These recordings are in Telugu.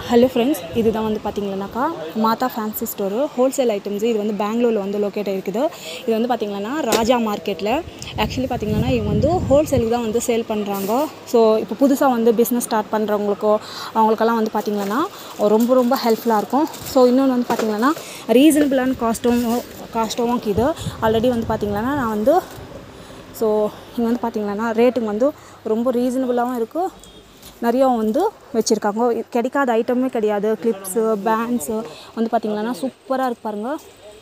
ஹலோ ஃப்ரெண்ட்ஸ் இதுதான் வந்து பார்த்தீங்கன்னாக்கா மாதா ஃபேன்சி ஸ்டோரு ஹோல்சேல் ஐட்டம்ஸ் இது வந்து பெங்களூரில் வந்து லொக்கேட் இருக்குது இது வந்து பார்த்தீங்கன்னா ராஜா மார்க்கெட்டில் ஆக்சுவலி பார்த்தீங்கன்னா இவங்க வந்து ஹோல்சேலுக்கு தான் வந்து சேல் பண்ணுறாங்க ஸோ இப்போ புதுசாக வந்து பிஸ்னஸ் ஸ்டார்ட் பண்ணுறவங்களுக்கோ அவங்களுக்கெல்லாம் வந்து பார்த்தீங்கன்னா ரொம்ப ரொம்ப ஹெல்ப்ஃபுல்லாக இருக்கும் ஸோ இன்னொன்று வந்து பார்த்தீங்கன்னா ரீசனபிளான காஸ்ட்டும் காஸ்ட்டும் இது ஆல்ரெடி வந்து பார்த்தீங்கன்னா நான் வந்து ஸோ இங்கே வந்து பார்த்தீங்கன்னா ரேட்டுங்க வந்து ரொம்ப ரீசனபுளாகவும் இருக்குது நிறைய வந்து வச்சுருக்காங்க கிடைக்காத ஐட்டமே கிடையாது கிளிப்ஸு பேண்ட்ஸு வந்து பார்த்திங்கன்னா சூப்பராக இருக்கு பாருங்கள்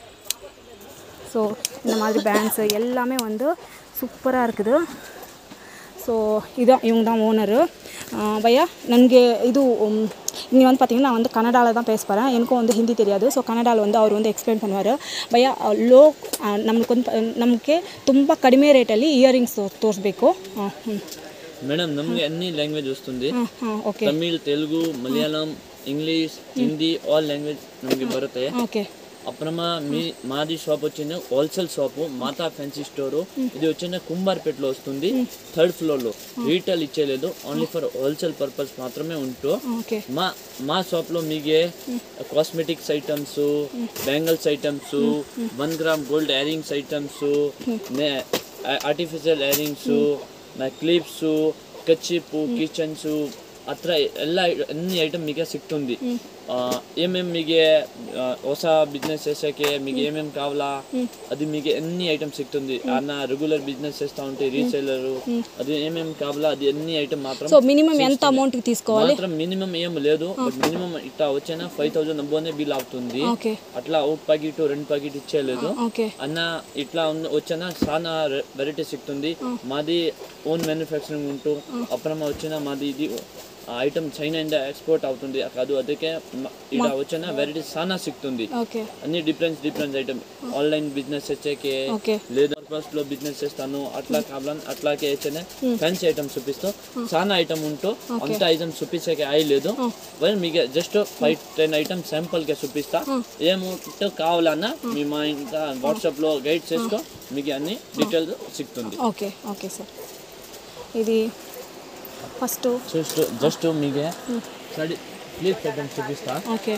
ஸோ இந்த மாதிரி பேண்ட்ஸு எல்லாமே வந்து சூப்பராக இருக்குது ಸೊ ಇದು ಇವ್ನು தான் ಓನರು ಭಯ್ಯ ನನಗೆ ಇದು இங்கே வந்து பார்த்தீங்கன்னா நான் வந்து கன்னடாவில் தான் பேச போகிறேன் எனக்கும் வந்து ஹிந்தி தெரியாது ஸோ ಕನ್ನಡಾவில் வந்து அவர் வந்து ಎಕ್ಸ್ಪ್ಲೇನ್ பண்ணுவார் ಭಯ್ಯ ಲೋ ನಮ್ಗೆ ಒಂದು ನಮಗೆ ತುಂಬ ಕಡಿಮೆ ರೇಟಲ್ಲಿ ಇಯರಿಂಗ್ಸ್ ತೋರಿಸ್ಬೇಕು ಹಾಂ ಹ್ಞೂ మేడం నಮಗೆ అన్ని లాంగ్వేజ్ వస్తుంది ಹಾಂ ಹಾಂ okay Tamil Telugu Malayalam English Hindi all language నಮಗೆ బರುತ್ತೆ ಓಕೆ అప్పుడమ్మ మీ మాది షాప్ వచ్చింది wholesale shop Mata fancy store ఇది వచ్చిన కుంబార్పేటలో వస్తుంది థర్డ్ ఫ్లోర్ లో రీటైల్ ఇచ్చేలేదు ఓన్లీ ఫర్ హోల్సేల్ పర్పస్ మాత్రమే ఉంటూ ಓಕೆ మా మా షాప్ లో మీకే cosmetics items bangles items one gram gold earrings items artificial earrings clips ಕಚ್ಚಿಪ್ಪು ಕಿಚನ್ಸ್ ಹತ್ರ ಎಲ್ಲ ಅన్ని ಐಟಮ್ మీకు ಸಿಗ್తుంది ఏమేమి మీకు ಹೊಸ బిజినెస్ చేసాకే మీకు ఏమేమి కావాలా అది మీకు అన్ని ఐటమ్ సిగ్తుంది అన్న రెగ్యులర్ బిజినెస్ చేస్తా ఉంటే రీసేలర్ అది ఏమేమి కావాలా అది అన్ని ఐటమ్ మాత్రం సో మినిమం ఎంత అమౌంట్కి తీసుకోవాలి మాత్రం మినిమం ఏం లేదు బట్ మినిమం ఇట్లా వచ్చిన ఫైవ్ థౌసండ్ అబ్బోనే బిల్ అవుతుంది ఓకే అట్లా ఒక ప్యాకెట్ రెండు ప్యాకెట్ ఇచ్చేయలేదు ఓకే అన్న ఇట్లా ఉన్న వచ్చిన చాలా వెరైటీ సిగ్తుంది మాది ఓన్ మ్యానుఫ్యాక్చరింగ్ ఉంటూ అప్పుడమ్మ వచ్చిన మాది ఇది ఐటమ్ చైనా ఇండియా ఎక్స్పోర్ట్ అవుతుంది కాదు ಅದಕ್ಕೆ ఇక్కడ వచ్చిన వెరైటీ చాలా సిగ్తుంది ఓకే అన్ని difference difference item online business వచ్చేకి ఓకే లేదా పర్పస్ లో బిజినెస్ చేస్తాను అట్లా కావాలని అట్లాగే వచ్చేనే ఫ్యాన్సీ ఐటమ్ చూపిస్తూ చాలా ఐటమ్ ఉంటూ అంత ఐటమ్ చూపించేకి అయి లేదు మరి మీకు just five ten item sample గా చూపిస్తా ఏముంటో కావాలన్నా మీ మా ఇంకా వాట్సాప్ లో గైడ్ చేసుకో మీకు అన్ని డీటెయిల్స్ సిగ్తుంది ఓకే ఓకే సార్ ఇది ఫస్ట్ జస్ట్ జస్ట్ మీకే స్టడీ ప్లీజ్ ఐటమ్ చూపిస్తా okay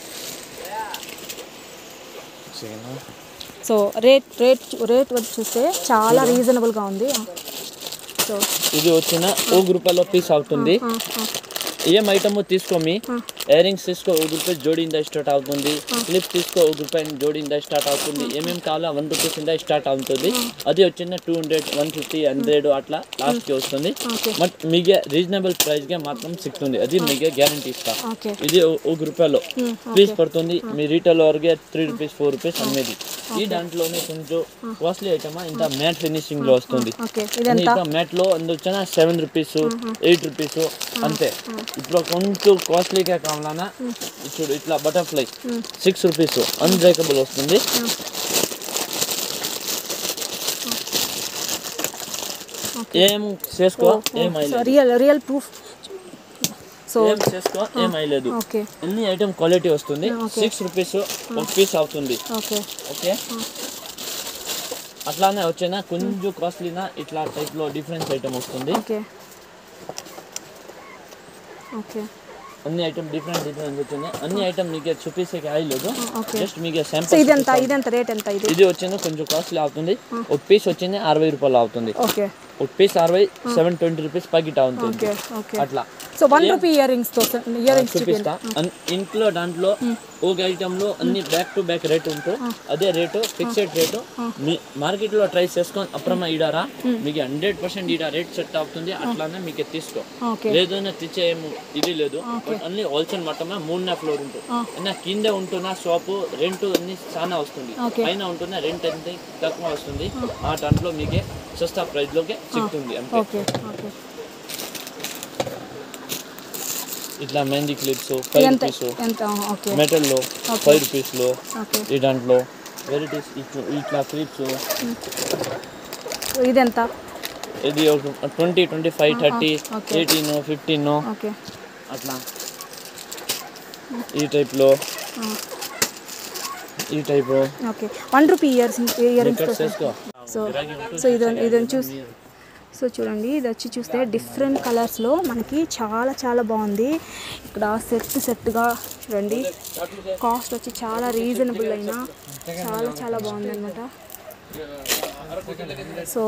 so rate rate rate వచ్చి చూస్తే చాలా రీజనబుల్గా ఉంది సో ఇది వచ్చిన ఓ రూపాయలో పీస్ అవుతుంది ఏం ఐటమ్ తీసుకోమి ఇయర్ రింగ్స్ తీసుకో ఒక రూపాయి జోడిందా స్టార్ట్ అవుతుంది క్లిప్ తీసుకో ఒక రూపాయి జోడిందా స్టార్ట్ అవుతుంది ఏమేమి కావాలో వన్ రూపీస్ ఇందా స్టార్ట్ అవుతుంది అది వచ్చిన two hundred one fifty hundred అట్లా లాస్ట్ కి వస్తుంది ఓకే బట్ మీకే రీజనబుల్ ప్రైస్ గా మాత్రం సిగ్తుంది అది మీకే గ్యారంటీ ఇస్తా ఓకే ఇది ఓ- ఒక రూపాయలో పీస్ పడుతుంది మీ రీటైల్ వరకే త్రీ రూపీస్ ఫోర్ రూపీస్ అమ్మేది ఈ దాంట్లోనే కొంచెం కాస్ట్లీ ఐటమ్ ఇంత మ్యాట్ ఫినిషింగ్ లో వస్తుంది ఓకే ఇది ఎంత ఇంకా మ్యాట్ లో అందువచ్చిన సెవెన్ రూపీస్ ఎయిట్ రూపీస్ అంతే ఇప్పుడు కొంచెం కాస్ట్లీగా కావాలన్నా చూడు ఇట్లా బటర్ఫ్లై సిక్స్ రూపీస్ అన్బ్రేకబుల్ వస్తుంది ఏం చేసుకో ఏం సో అయ్యలేదు రియల్ రియల్ ప్రూఫ్ సో ఏం చేసుకో ఏం అయ్యలేదు ఓకే అన్ని ఐటమ్ క్వాలిటీ వస్తుంది సిక్స్ రూపీస్ ఒక పీస్ అవుతుంది ఓకే ఓకే అట్లానే వచ్చిన కొంచెం కాస్ట్లీనా ఇట్లా టైప్ లో డిఫరెన్స్ ఐటమ్ వస్తుంది ఓకే ఓకే అన్ని ఐటమ్ డిఫరెంట్ డిఫరెంట్ వచ్చింది అన్ని ఐటమ్ మీకు చూపిస్తే లేదు ఓకే జస్ట్ మీకు సో శాంపుల్ ఇది ఎంత ఇది ఎంత రేట్ ఎంత ఇది ఇది వచ్చింది కొంచెం కాస్ట్లీ అవుతుంది ఒక పీస్ వచ్చింది అరవై రూపాయలు అవుతుంది ఓకే ఒక పీస్ అరవై సెవెన్ ట్వంటీ రూపీస్ ప్యాకెట్ అవుతుంది ఓకే ఓకే అట్లా సో వన్ రూపీ ఇయర్ రింగ్స్తో ఇయర్ రింగ్స్ చూపిస్తా అన్- ఇంట్లో దాంట్లో ఒక ఐటమ్ లో అన్ని బ్యాక్ టు బ్యాక్ రేట్ ఉంటూ అదే రేటు ఫిక్స్డ్ రేటు మీ మార్కెట్ లో ట్రై చేసుకొని అప్పుడమ్మ ఇడారా మీకు హండ్రెడ్ పర్సెంట్ ఈడ రేట్ సెట్ అవుతుంది అట్లానే మీకు తీసుకో ఓకే లేదు నా తెచ్చే ఏం ఇది లేదు బట్ అన్ని హోల్సేల్ మొత్తమే మూడున్న ఫ్లోర్ ఉంటుంది అన్న కింద ఉంటున్న షాపు రెంట్ అన్ని చాలా వస్తుంది Okay. పైన ఉంటున్న రెంట్ ఎంత తక్కువ వస్తుంది ఆ దాంట్లో మీకే సస్తా ప్రైస్ లోకే సిగ్తుంది అంతే ఓకే ఓకే ఇట్లా మెహందీ క్లిప్స్ ఫైవ్ ఎంత రూపీస్ ఎంత ఓకే మెటల్ లో ఫైవ్ రూపీస్ లో ఓకే ఈ దాంట్లో వెరైటీస్ ఇట్లా క్లిప్స్ సో ఇది ఎంత ఇది ఒక twenty twenty five thirty okay. Eighteen fifteen okay అట్లా ఈ టైప్లో ఈ type okay one rupee years ear ఇక్కడ రింగ్స్ చేసుకో సో సో ఇది ఇది చూసి సో చూడండి ఇది వచ్చి చూస్తే డిఫరెంట్ కలర్స్లో మనకి చాలా చాలా బాగుంది ఇక్కడ సెట్ సెట్గా చూడండి కాస్ట్ వచ్చి చాలా రీజనబుల్ అయినా చాలా చాలా బాగుంది అనమాట సో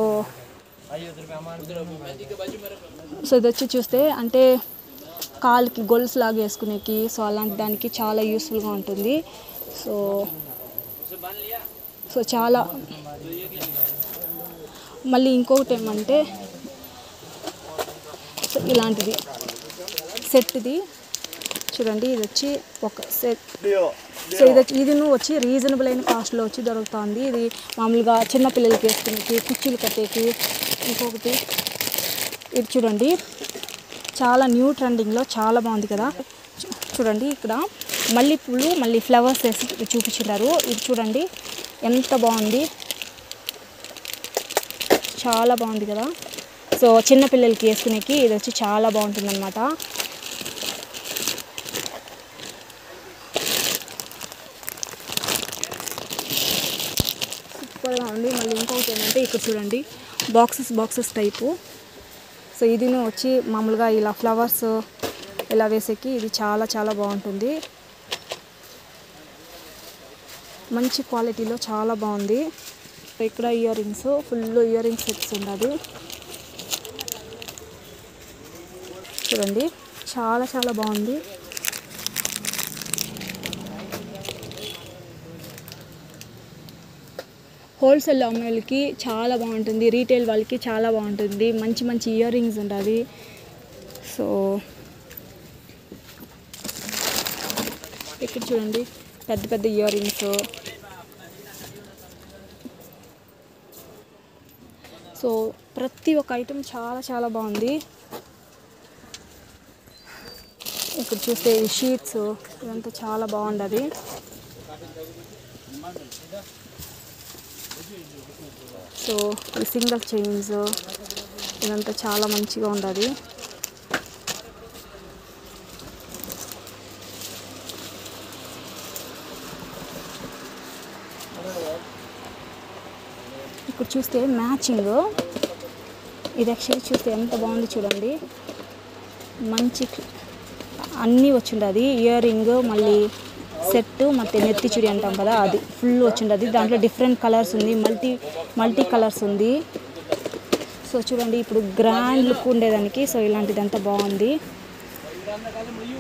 సో ఇది వచ్చి చూస్తే అంటే కాలుకి గొలుసు లాగా వేసుకునేకి సో అలాంటి దానికి చాలా యూస్ఫుల్గా ఉంటుంది సో సో చాలా మళ్ళీ ఇంకొకటి ఏమంటే సో ఇలాంటిది సెట్ది చూడండి ఇది వచ్చి ఒక సెట్ సో ఇది వచ్చి ఇది వచ్చి రీజనబుల్ అయిన కాస్ట్లో వచ్చి దొరుకుతుంది ఇది మామూలుగా చిన్న పిల్లలకి వేసుకునేకి కుర్చీలు కట్టేకి ఇంకొకటి ఇది చూడండి చాలా న్యూ ట్రెండింగ్లో చాలా బాగుంది కదా చూ- చూడండి ఇక్కడ మల్లె పూలు మళ్ళీ ఫ్లవర్స్ వేసి చూపించున్నారు ఇది చూడండి ఎంత బాగుంది చాలా బాగుంది కదా సో చిన్న పిల్లలకి వేసుకునేకి ఇది వచ్చి చాలా బాగుంటుంది అనమాట సూపర్గా ఉంది మళ్ళీ ఇంకొకటి ఏంటంటే ఇక్కడ చూడండి బాక్సెస్ బాక్సెస్ టైపు సో ఇది వచ్చి మామూలుగా ఇలా ఫ్లవర్స్ ఇలా వేసేకి ఇది చాలా చాలా బాగుంటుంది మంచి క్వాలిటీలో చాలా బాగుంది ఇక్కడ earrings full earrings sets ఉన్నది చూడండి చాలా చాలా బాగుంది హోల్సేల్ అమ్మే వాళ్ళకి చాలా బాగుంటుంది రీటైల్ వాళ్ళకి చాలా బాగుంటుంది మంచి మంచి ఇయర్ రింగ్స్ ఉంటుంది సో ఇక్కడ చూడండి పెద్ద పెద్ద ఇయర్ రింగ్స్ సో ప్రతి ఒక్క ఐటెం చాలా చాలా బాగుంది ఇక్కడ చూస్తే ఈ షీట్స్ ఇదంతా చాలా బాగుండదు సో ఈ సింగల్ చైన్స్ ఇదంతా చాలా మంచిగా ఉండదు ఇక్కడ చూస్తే మ్యాచింగ్ ఇది యాక్చువల్లీ చూస్తే ఎంత బాగుంది చూడండి మంచి అన్నీ వచ్చిండది ఇయర్ రింగ్ మళ్ళీ సెట్ ಮತ್ತು నెత్తి చుడి అంటాం కదా అది ఫుల్ వచ్చిండది దాంట్లో డిఫరెంట్ కలర్స్ ఉంది మల్టీ మల్టీ కలర్స్ ఉంది సో చూడండి ఇప్పుడు గ్రాండ్ లుక్ ఉండేదానికి సో ఇలాంటిదంతా బాగుంది